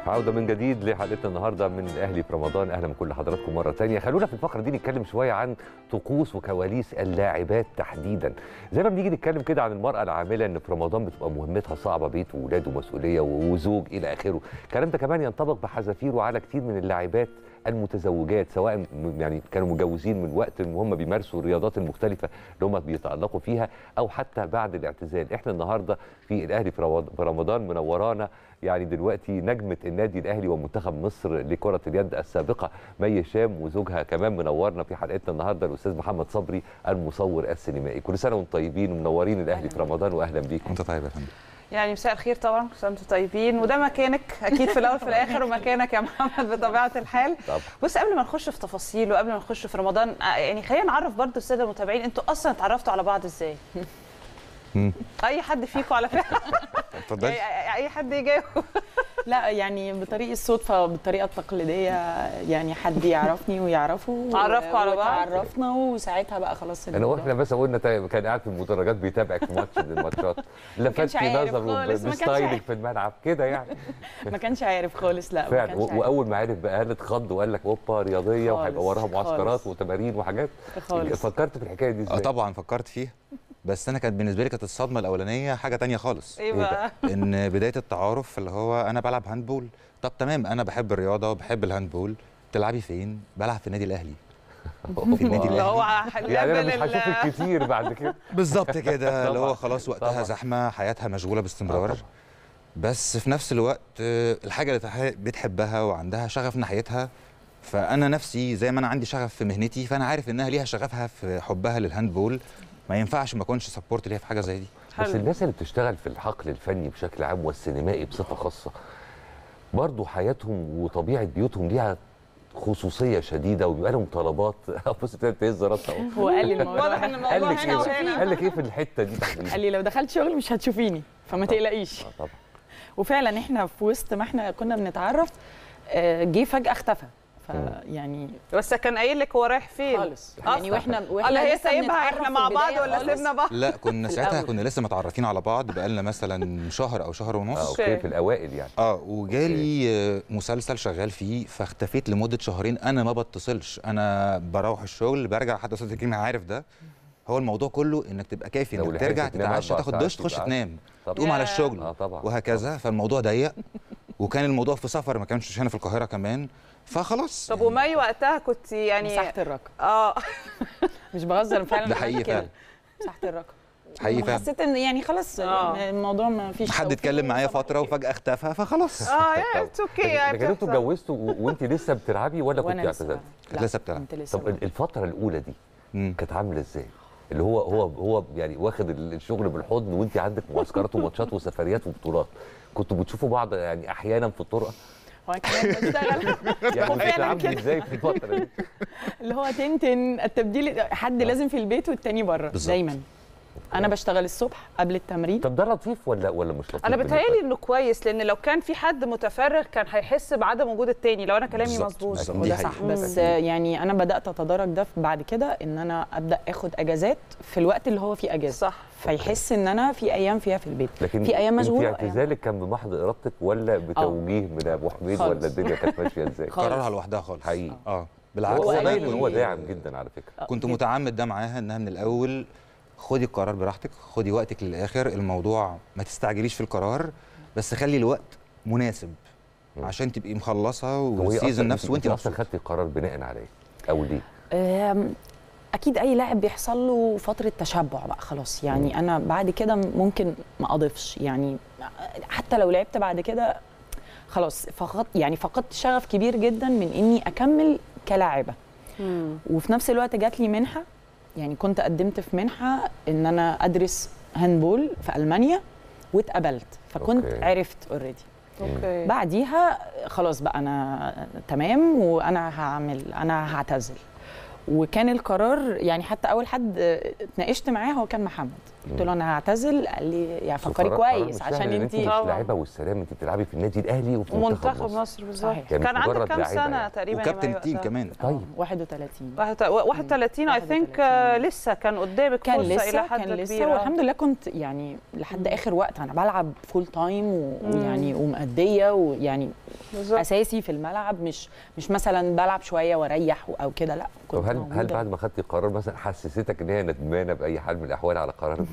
عودة من جديد لحلقتنا النهاردة من الأهلي في رمضان أهلا بكل حضراتكم مرة تانية خلونا في الفقرة دي نتكلم شوية عن طقوس وكواليس اللاعبات تحديدا زي ما بنيجي نتكلم كده عن المرأة العاملة إن في رمضان بتبقى مهمتها صعبة بيت وولاد ومسؤولية وزوج إلى آخره الكلام ده كمان ينطبق بحذافيره على كتير من اللاعبات المتزوجات سواء م- يعني كانوا متجوزين من وقت ان هم بيمارسوا الرياضات المختلفه اللي هم بيتالقوا فيها او حتى بعد الاعتزال احنا النهارده في الاهلي في روض- في رمضان منورانا يعني دلوقتي نجمه النادي الاهلي ومنتخب مصر لكره اليد السابقه مي هشام وزوجها كمان منورنا في حلقتنا النهارده الاستاذ محمد صبري المصور السينمائي كل سنه وانتم طيبين ومنورين الاهلي في رمضان واهلا بيكم انت طيب يا فندم يعني مساء الخير طبعا كل سنه وانتم طيبين وده مكانك اكيد في الاول وفي الاخر ومكانك يا محمد بطبيعه الحال طبعا بص قبل ما نخش في تفاصيل وقبل ما نخش في رمضان آه، يعني خلينا نعرف برضو الساده المتابعين انتوا اصلا اتعرفتوا على بعض ازاي مم. اي حد فيكم على فكره اتفضل يعني اي حد يجاوب لا يعني بطريق الصدفة بالطريقة التقليدية يعني حد يعرفني ويعرفه عرفكوا على بعض؟ عرفنا وساعتها بقى خلاص انا الموضوع- واحنا بس قلنا طيب كان قاعد في المدرجات بيتابعك في ماتش من الماتشات لفت كانش في عارف نظره خالص، ما كانش بستايلك عارف. في الملعب كده يعني ما كانش عارف خالص لا ما فعلا كانش و- عارف واول ما عرف بقى قالت خض وقال لك اوبا رياضيه وهيبقى خالص، وراها معسكرات خالص. وتمارين وحاجات خالص فكرت في الحكايه دي اه ازاي؟ طبعا فكرت فيها بس انا كانت بالنسبه لي كانت الصدمه الاولانيه حاجه تانية خالص ايه بقى ان بدايه التعارف اللي هو انا بلعب هاندبول طب تمام انا بحب الرياضه وبحب الهاندبول بتلعبي فين بلعب في النادي الاهلي في النادي اللي هو يعني انا مش level ال- هشوفك كتير بعد كده بالظبط كده اللي طبعاً. هو خلاص وقتها طبعاً. زحمه حياتها مشغوله آه باستمرار طبعاً. بس في نفس الوقت آه، الحاجه اللي تح- بتحبها وعندها شغف ناحيتها فانا نفسي زي ما انا عندي شغف في مهنتي فانا عارف انها ليها شغفها في حبها للهاندبول ما ينفعش ما اكونش سبورت ليها في حاجه زي دي بس حلو. الناس اللي بتشتغل في الحقل الفني بشكل عام والسينمائي بصفه خاصه برضه حياتهم وطبيعه بيوتهم ليها خصوصيه شديده وبيبقى لهم طلبات بص ابتدت تهز راسها أهو. هو قال لي الموضوع واضح ان ده. الموضوع قال لك هنا ايه وهنا قال لك ايه في الحته دي تحديدا؟ قال لي لو دخلت شغل مش هتشوفيني فما تقلقيش آه طبعا وفعلا احنا في وسط ما احنا كنا بنتعرف آه، جه فجأة اختفى فيعني بس كان قايل لك هو رايح فين خالص أصلاً. يعني واحنا واحنا ولا هي لسه سايبها بنتعرف احنا في مع بعض البداية ولا خالص. سيبنا بعض لا كنا في ساعتها الأول. كنا لسه متعرفين على بعض بقالنا مثلا شهر او شهر آه ونص اوكي في الاوائل يعني اه وجالي آه، مسلسل شغال فيه فاختفيت لمده شهرين انا ما بتصلش انا بروح الشغل برجع حتى استاذ كريم عارف ده هو الموضوع كله انك تبقى كافي لو انك لحقت ترجع تنام تتعشى أربع تاخد ساعات دش تخش يبقى تنام طبعا تقوم على ياه. الشغل اه طبعا وهكذا فالموضوع ضيق وكان الموضوع في سفر ما كانش هنا في القاهره كمان فخلاص طب يعني ومي وقتها كنت يعني مساحة الرقم اه مش بهزر فعلا ده عملت حقيقي كده. فعلا. مساحة الرقم حقيقي فعلا حسيت ان يعني خلاص آه. الموضوع ما فيش حد توفيق اتكلم معايا وصباح فتره الخير. وفجاه اختفى فخلاص اه يا اتس اوكي لكن انتوا اتجوزتوا و- وانت لسه بتلعبي ولا كنت وانا لسه اعتزلت؟ كانت لا، لسه بتلعب. كنت لسه طب بلعب. الفتره الاولى دي مم. كانت عامله ازاي؟ اللي هو هو هو يعني واخد الشغل بالحضن وانت عندك معسكرات وماتشات وسفريات وبطولات كنتوا بتشوفوا بعض يعني احيانا في الطرق وانا كمان بشتغل يعني هو فعلاً بتتعاملي كده. ازاي في الفتره دي؟ اللي هو تنتن التبديل حد لازم في البيت والتاني بره بالظبط. دايما انا بشتغل الصبح قبل التمرين طب ده لطيف ولا ولا مش لطيف؟ انا بالنسبة بتهيألي لك؟ انه كويس لان لو كان في حد متفرغ كان هيحس بعدم وجود التاني لو انا كلامي بالظبط، مظبوط بالظبط. وده دي صح حقيقة. بس أكيد. يعني انا بدات اتدرج ده بعد كده ان انا ابدا اخد اجازات في الوقت اللي هو فيه اجازه صح فيحس ان انا في ايام فيها في البيت لكن في ايام مشغوله انت وأيام- اعتزالك كان بمحض ارادتك ولا بتوجيه من ابو حميد خالص. ولا الدنيا كانت ماشيه ازاي؟ خالص. قرارها لوحدها خالص حقيقي. اه بالعكس هو أنا باين ان هو كنت- داعم جدا على فكره كنت جداً. متعمد ده معاها انها من الاول خدي القرار براحتك خدي وقتك للاخر الموضوع ما تستعجليش في القرار بس خلي الوقت مناسب مم. عشان تبقي مخلصه هو هي والسيزون أصلاً- نفسه وانت اصلا مبسوطه خدتي القرار بناء على ايه؟ او ليه؟ أم، اكيد اي لاعب بيحصل له فتره تشبع بقى خلاص يعني انا بعد كده ممكن ما اضيفش يعني حتى لو لعبت بعد كده خلاص فقدت يعني فقدت شغف كبير جدا من اني اكمل كلاعبه وفي نفس الوقت جات لي منحه يعني كنت قدمت في منحه ان انا ادرس هاندبول في المانيا واتقبلت فكنت أوكي. عرفت اوريدي اوكي بعديها خلاص بقى انا تمام وانا هعمل انا هعتزل وكان القرار يعني حتى اول حد اتناقشت معاه هو كان محمد قلت له انا هعتزل قال لي يعني فكري قرار- قرار كويس مش عشان سهل، لأن انت انت مش طبعاً. لاعبه والسلام انت بتلعبي في النادي الاهلي وفي منتخب مصر بالظبط صحيح. يعني كان مش عندك مجرد كام لعيبة سنه يعني. تقريبا يا وكابتن مي التيم وقتها؟ كمان طيب 31 واحد- 31 اي ثينك 31. لسه كان قدامك كان فرصه لسه الى حد كان لسه كبير والحمد لله كنت يعني لحد اخر وقت انا بلعب فول تايم و- مم. ويعني ومأديه ويعني بالظبط اساسي في الملعب مش مش مثلا بلعب شويه واريح او كده لا كنت طب هل هل موجودة. بعد ما خدتي القرار مثلا حسستك ان هي ندمانه باي حال من الاحوال على قرارك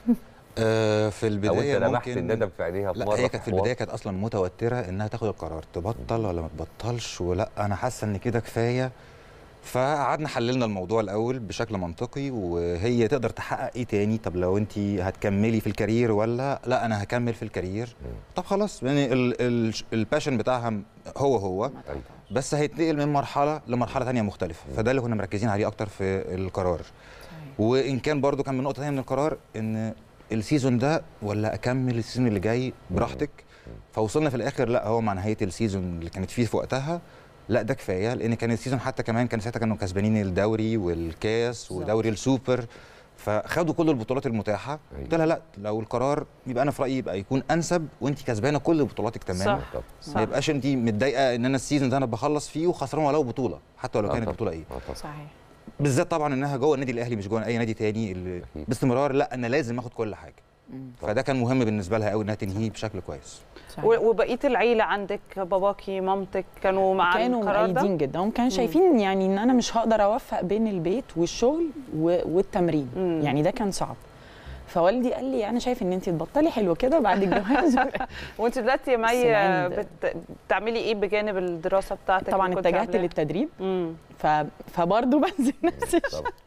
آه في او البدايه انت لمحت ممكن الندم في عينيها في لا مره هي كانت في حوار؟ البدايه كانت اصلا متوتره انها تاخد القرار تبطل ولا ما تبطلش ولا انا حاسه ان كده كفايه فقعدنا حللنا الموضوع الاول بشكل منطقي وهي تقدر تحقق ايه تاني طب لو انت هتكملي في الكارير ولا لا انا هكمل في الكارير طب خلاص يعني ال- ال- الباشن بتاعها هو هو أيوة. بس هيتنقل من مرحله لمرحله تانية مختلفه فده اللي كنا مركزين عليه اكتر في القرار وان كان برضو كان من نقطه ثانيه من القرار ان السيزون ده ولا اكمل السيزون اللي جاي براحتك فوصلنا في الاخر لا هو مع نهايه السيزون اللي كانت فيه في وقتها لا ده كفايه لان كان السيزون حتى كمان كان ساعتها كانوا كسبانين الدوري والكاس ودوري السوبر فخدوا كل البطولات المتاحه أيوة. قلت لها لا لو القرار يبقى انا في رايي يبقى يكون انسب وانت كسبانه كل بطولاتك تماما صح. طب صح. ما يبقاش انت متضايقه ان انا السيزون ده انا بخلص فيه وخسران ولو بطوله حتى ولو آه كانت طبعاً. البطوله ايه آه طبعاً. صحيح بالذات طبعا انها جوه النادي الاهلي مش جوه اي نادي تاني اللي أكيد. باستمرار لا انا لازم اخد كل حاجه مم. فده كان مهم بالنسبه لها قوي انها تنهيه بشكل كويس صحيح. و- وبقيه العيله عندك باباكي مامتك كانوا مع كانوا القرار ده مؤيدين جدا هم كانوا شايفين يعني ان انا مش هقدر اوفق بين البيت والشغل و- والتمرين مم. يعني ده كان صعب فوالدي قال لي انا شايف ان انت تبطلي حلو كده بعد الجواز وانت دلوقتي يا بس مي العند- بت... بتعملي ايه بجانب الدراسه بتاعتك طبعا اللي كنت اتجهت عاملاها؟ للتدريب مم. ف... فبرضه بنزل نفس الشيء. طبعاً.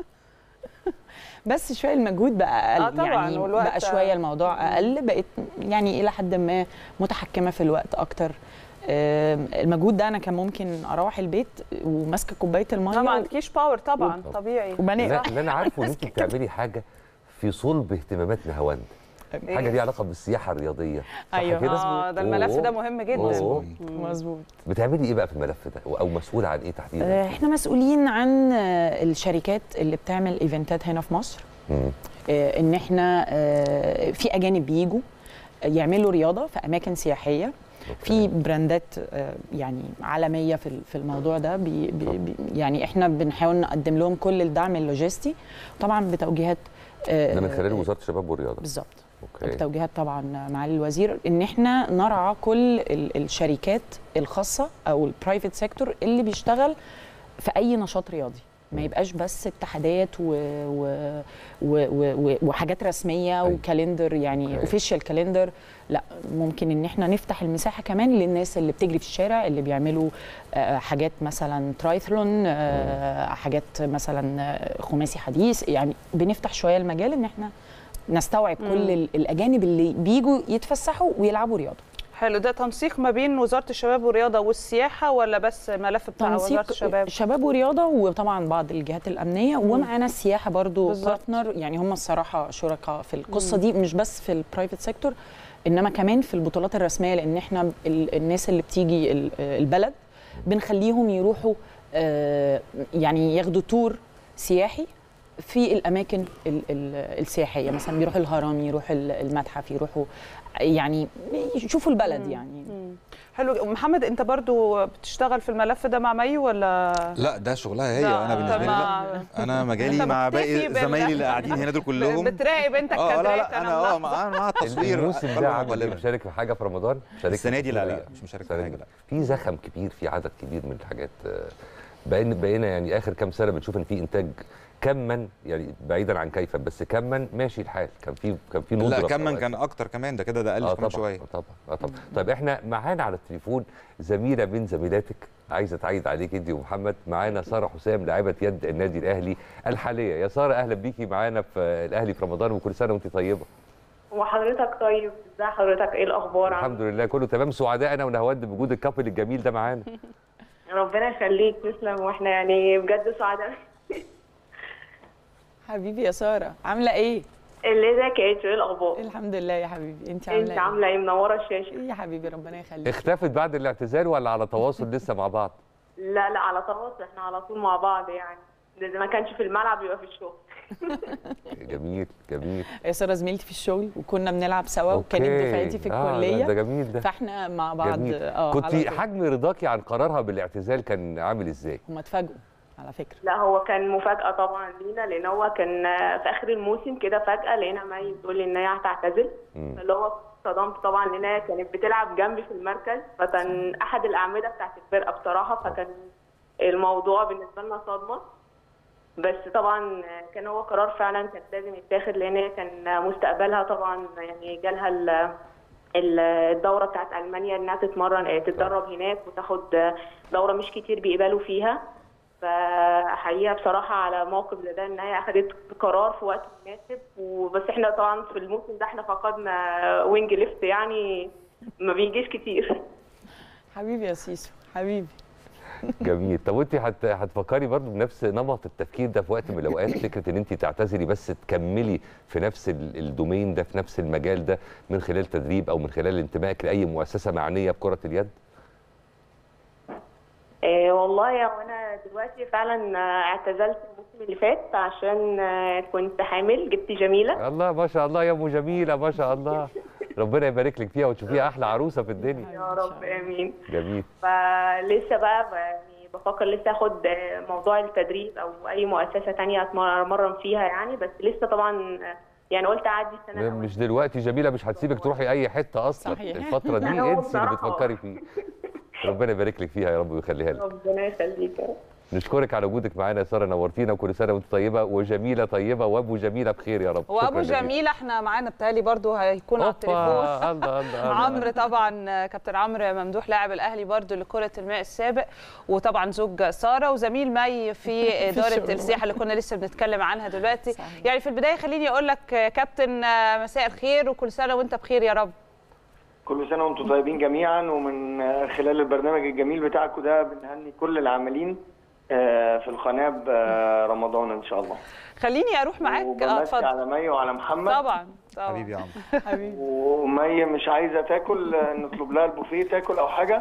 بس شويه المجهود بقى اقل آه طبعاً، يعني والوقت- بقى شويه الموضوع اقل بقيت يعني الى حد ما متحكمه في الوقت اكتر آم، المجهود ده انا كان ممكن اروح البيت وماسكه كوبايه الميه طبعا ما و- عندكيش باور طبعا طبعاً. طبيعي وبنام لا اللي انا عارفه ان انت بتعملي حاجه في صلب اهتمامات نهاوند حاجه ليها علاقه بالسياحه الرياضيه صح أيوة. كده اه ده الملف أوه. ده مهم جدا أوه. مظبوط بتعملي ايه بقى في الملف ده او مسؤوله عن ايه تحديدا آه، احنا مسؤولين عن آه، الشركات اللي بتعمل ايفنتات هنا في مصر مم. آه، ان احنا آه، في اجانب بيجوا يعملوا رياضه في اماكن سياحيه في براندات آه، يعني عالميه في ال- في الموضوع ده بي بي بي يعني احنا بنحاول نقدم لهم كل الدعم اللوجستي طبعا بتوجيهات آه، ده من خلال وزاره الشباب والرياضه بالظبط اوكي بتوجيهات طبعا معالي الوزير ان احنا نرعى كل ال- الشركات الخاصه او البرايفت سيكتور اللي بيشتغل في اي نشاط رياضي ما يبقاش بس اتحادات و... و... و... و... وحاجات رسميه أيوة. وكالندر يعني أوكي. اوفيشال كالندر لا ممكن ان احنا نفتح المساحه كمان للناس اللي بتجري في الشارع اللي بيعملوا آه، حاجات مثلا ترايثلون آه، حاجات مثلا آه، خماسي حديث يعني بنفتح شويه المجال ان احنا نستوعب كل ال- الاجانب اللي بيجوا يتفسحوا ويلعبوا رياضه حلو ده تنسيق ما بين وزاره الشباب والرياضه والسياحه ولا بس ملف بتاع وزاره الشباب شباب ورياضه وطبعا بعض الجهات الامنيه ومعانا السياحه برضو بالظبط. بارتنر يعني هم الصراحه شركاء في القصه دي مش بس في البرايفت سيكتور انما كمان في البطولات الرسميه لان احنا ال- الناس اللي بتيجي ال- البلد بنخليهم يروحوا آه، يعني ياخدوا تور سياحي في الاماكن ال- ال- السياحيه مثلا بيروحوا الهرم يروحوا ال- المتحف يروحوا يعني يشوفوا البلد يعني مم. حلو محمد انت برضو بتشتغل في الملف ده مع مي ولا لا ده شغلها هي لا، انا بالنسبه لي طب لا ما- انا أنت مجالي مع مكتفي باقي بال- زمايلي اللي قاعدين هنا دول كلهم بتراقب انت اه لا الكادرات لا انا اه ملاحظة. مع مع التصوير الموسم أقل ده ما عامل بكلمك. مشارك في حاجه في رمضان شاركت السنه دي لا في- لا مش مشارك في السنة حاجه دي. لا في زخم كبير في عدد كبير من الحاجات آه، بقينا بقينا يعني اخر كام سنه بنشوف ان في انتاج كما يعني بعيدا عن كيفا بس كما ماشي الحال كان في كان في ندرة لا في كمان أوقات. كان اكتر كمان ده كده ده قل اه كمان طبعا شويه آه طبعا اه طبعا طيب احنا معانا على التليفون زميله من زميلاتك عايزه تعيد عليك انت ومحمد معانا ساره حسام لاعبه يد النادي الاهلي الحاليه يا ساره اهلا بيكي معانا في الاهلي في رمضان وكل سنه وانت طيبه وحضرتك طيب ازي حضرتك ايه الاخبار الحمد لله كله تمام سعداء انا ونهود بوجود الكابل الجميل ده معانا ربنا يخليك تسلم واحنا يعني بجد سعداء حبيبي يا ساره عامله ايه اللي ده كانت ايه الاخبار الحمد لله يا حبيبي انت عامله انت ايه عامله ايه منوره الشاشه ايه يا حبيبي ربنا يخليك اختفت بعد الاعتزال ولا على تواصل لسه مع بعض لا لا على تواصل احنا على طول مع بعض يعني ما كانش في الملعب يبقى في الشغل جميل جميل يا ساره زميلتي في الشغل وكنا بنلعب سوا وكانت أوكي. دفعتي في آه، الكليه لا، ده جميل ده فاحنا مع بعض جميل اه كنت على طول. حجم رضاكي عن قرارها بالاعتزال كان عامل ازاي؟ هم اتفاجئوا على فكره لا هو كان مفاجأة طبعا لينا لأن هو كان في آخر الموسم كده فجأة لقينا مي بتقول لي إن هي هتعتزل مم. فاللي هو صدمت طبعا لأن هي كانت بتلعب جنبي في المركز فكان أحد الأعمدة بتاعت الفرقة بصراحة فكان الموضوع بالنسبة لنا صدمة بس طبعا كان هو قرار فعلا كان لازم يتاخد لأن هي كان مستقبلها طبعا يعني جالها ال- ال- الدورة بتاعت ألمانيا إنها تتمرن تتدرب هناك وتاخد دورة مش كتير بيقبلوا فيها فحقيقة بصراحة على موقف زي ده إن هي أخدت قرار في وقت مناسب وبس إحنا طبعا في الموسم ده إحنا فقدنا وينج ليفت يعني ما بيجيش كتير حبيبي يا سيسو حبيبي جميل طب وانت هت... هتفكري برضو بنفس نمط التفكير ده في وقت من الاوقات فكره ان انت تعتزلي بس تكملي في نفس ال- الدومين ده في نفس المجال ده من خلال تدريب او من خلال انتمائك لاي مؤسسه معنيه بكره اليد؟ آه والله يا وانا دلوقتي فعلا آه، اعتزلت الموسم اللي فات عشان آه، كنت حامل جبت جميله الله ما شاء الله يا ام جميله ما شاء الله ربنا يبارك لك فيها وتشوفيها احلى عروسه في الدنيا يا رب امين جميل فلسه بقى ب- يعني بفكر لسه اخد آه، موضوع التدريب او اي مؤسسه تانية اتمرن فيها يعني بس لسه طبعا آه، يعني قلت اعدي السنه الأولى. مش دلوقتي جميله مش هتسيبك تروحي اي حته اصلا صحيح. الفتره دي لا، هو انسي اللي بصراحة- بتفكري فيه ربنا يبارك لك فيها يا رب ويخليها لك ربنا يخليك يا رب. نشكرك على وجودك معانا يا ساره نورتينا وكل سنه وانت طيبه وجميله طيبه وابو جميله بخير يا رب وابو شكراً جزيلاً. جميل احنا معانا بتهيألي برضو هيكون على التليفون أوبا، الله الله الله عمرو طبعا كابتن عمرو ممدوح لاعب الاهلي برضو لكره الماء السابق وطبعا زوج ساره وزميل مي في اداره الشغل. السياحه اللي كنا لسه بنتكلم عنها دلوقتي صحيح. يعني في البدايه خليني اقول لك كابتن مساء الخير وكل سنه وانت بخير يا رب كل سنة وانتم طيبين جميعا ومن خلال البرنامج الجميل بتاعكم ده بنهني كل العاملين آه، في القناة برمضان إن شاء الله خليني اروح معاك اه وبمسي اتفضل على مي وعلى محمد طبعا طبعا حبيبي يا عمرو حبيبي ومي مش عايزة تاكل آه، نطلب لها البوفيه تاكل أو حاجة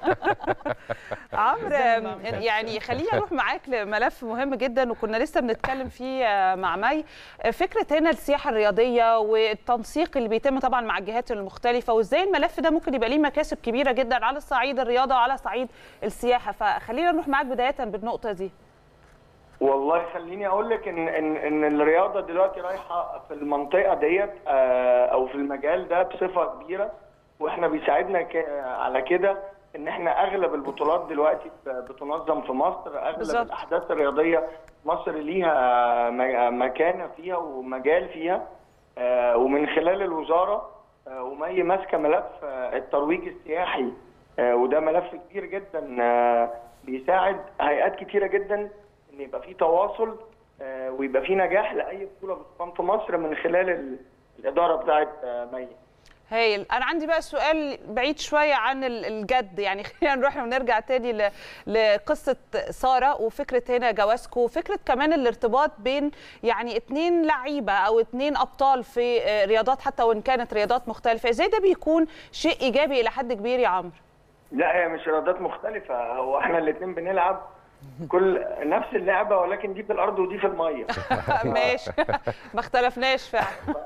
عمرو يعني خليني اروح معاك لملف مهم جدا وكنا لسه بنتكلم فيه آه، مع مي آه، فكره هنا السياحه الرياضيه والتنسيق اللي بيتم طبعا مع الجهات المختلفه وازاي الملف ده ممكن يبقى ليه مكاسب كبيره جدا على الصعيد الرياضه وعلى صعيد السياحه فخلينا نروح معاك بدايه بالنقطه دي والله خليني أقول لك إن إن إن الرياضة دلوقتي رايحة في المنطقة ديت آه، أو في المجال ده بصفة كبيرة وإحنا بيساعدنا ك- على كده إن إحنا أغلب البطولات دلوقتي ب- بتنظم في مصر أغلب بالظبط. الأحداث الرياضية مصر ليها م- مكانة فيها ومجال فيها آه، ومن خلال الوزارة آه، ومي ماسكة ملف آه، الترويج السياحي آه، وده ملف كبير جدا آه، بيساعد هيئات كتيرة جدا ان يبقى في تواصل آه، ويبقى في نجاح لاي بطوله بتقام في مصر من خلال ال- الاداره بتاعه آه، مي هايل انا عندي بقى سؤال بعيد شويه عن ال- الجد يعني خلينا نروح ونرجع تاني ل- لقصه ساره وفكره هنا جوازكو وفكره كمان الارتباط بين يعني اتنين لعيبه او اتنين ابطال في آه، رياضات حتى وان كانت رياضات مختلفه ازاي ده بيكون شيء ايجابي الى حد كبير يا عمرو لا هي مش رياضات مختلفه هو احنا الاثنين بنلعب كل نفس اللعبه ولكن دي في الارض ودي في الميه ماشي ما اختلفناش فعلا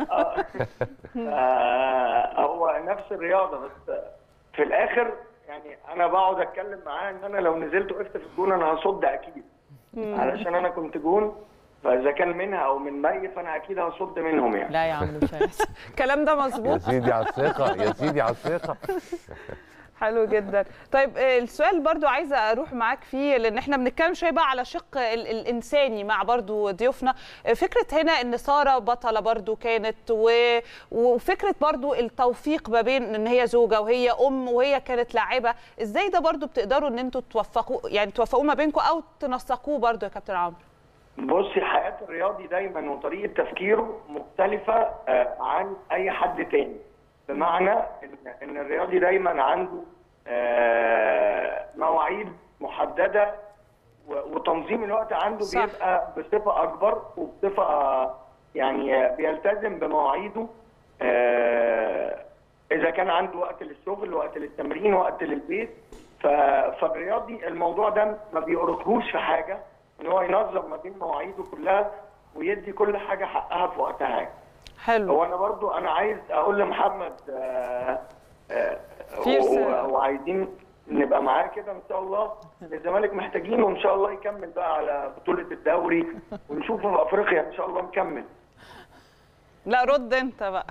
آه، هو نفس الرياضه بس في الاخر يعني انا بقعد اتكلم معاه ان انا لو نزلت وقفت في الجون انا هصد اكيد علشان انا كنت جون فاذا كان منها او من مي فانا اكيد هصد منهم يعني لا يا عمرو مش هيحصل الكلام ده يا مظبوط سيدي على الثقه يا سيدي على الثقه حلو جدا طيب آه، السؤال برضو عايزه اروح معاك فيه لان احنا بنتكلم شويه بقى على شق ال- الانساني مع برضو ضيوفنا آه، فكره هنا ان ساره بطله برضو كانت و- وفكره برضو التوفيق ما بين ان هي زوجه وهي ام وهي كانت لاعبه ازاي ده برضو بتقدروا ان انتوا توفقوا يعني توفقوه ما بينكم او تنسقوه برضو يا كابتن عمرو بصي حياة الرياضي دايما وطريقة تفكيره مختلفة آه، عن أي حد تاني بمعنى إن إن الرياضي دايما عنده آه، مواعيد محددة و- وتنظيم الوقت عنده صح. بيبقى بصفة أكبر وبصفة آه، يعني آه، بيلتزم بمواعيده آه، إذا كان عنده وقت للشغل وقت للتمرين وقت للبيت ف- فالرياضي الموضوع ده ما بيأرقهوش في حاجة ان هو ينظم ما بين مواعيده كلها ويدي كل حاجه حقها في وقتها حلو هو انا برضو انا عايز اقول لمحمد آه، آه، في و- رسالة. و- وعايزين نبقى معاه كده ان شاء الله الزمالك محتاجينه وان شاء الله يكمل بقى على بطوله الدوري ونشوفه في افريقيا ان شاء الله مكمل لا رد انت بقى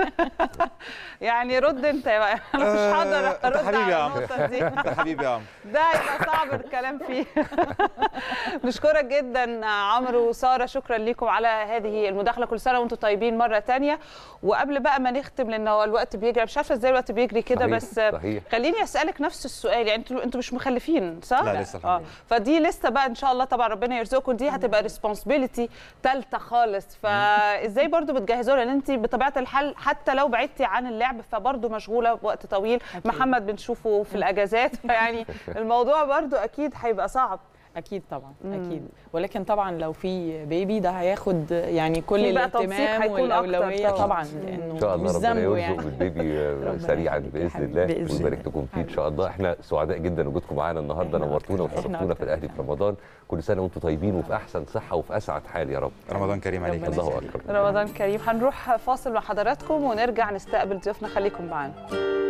يعني رد انت بقى انا مش هقدر آه، أنت ارد حبيبي على يا عم. النقطه دي انت حبيبي يا عم ده هيبقى صعب الكلام فيه نشكرك جدا عمرو وساره شكرا لكم على هذه المداخله كل سنه وانتم طيبين مره تانية وقبل بقى ما نختم لان هو الوقت بيجري مش عارفه ازاي الوقت بيجري كده صحيح، بس صحيح. خليني اسالك نفس السؤال يعني انتوا انتوا مش مخلفين صح لا، لسه الحمد اه لله. فدي لسه بقى ان شاء الله طبعا ربنا يرزقكم دي هتبقى ريسبونسبيلتي ثالثه خالص فازاي برضو بتجهزوا لان انت بطبيعه الحال حتى لو بعدتي عن اللعب فبرضو مشغوله بوقت طويل أكيد. محمد بنشوفه في الاجازات فيعني الموضوع برضو اكيد هيبقى صعب اكيد طبعا اكيد ولكن طبعا لو في بيبي ده هياخد يعني كل في بقى تنسيق الاهتمام هيكون أكتر والاولويه طبعاً. طبعا لانه ان شاء الله مش ربنا ذنبه يرزق يعني بالبيبي آه، ربنا سريعا يخليك يا باذن حبيبي، الله بإذن ويبارك الله. لكم فيه ان شاء الله احنا سعداء جدا وجودكم معانا النهارده إحنا نورتونا أكتر. إحنا وشرفتونا في أكتر. الاهلي في رمضان كل سنه وانتم طيبين وفي احسن صحه وفي اسعد حال يا رب رمضان كريم عليك ربنا الله يخليك. اكبر رمضان كريم هنروح فاصل مع حضراتكم ونرجع نستقبل ضيوفنا خليكم معانا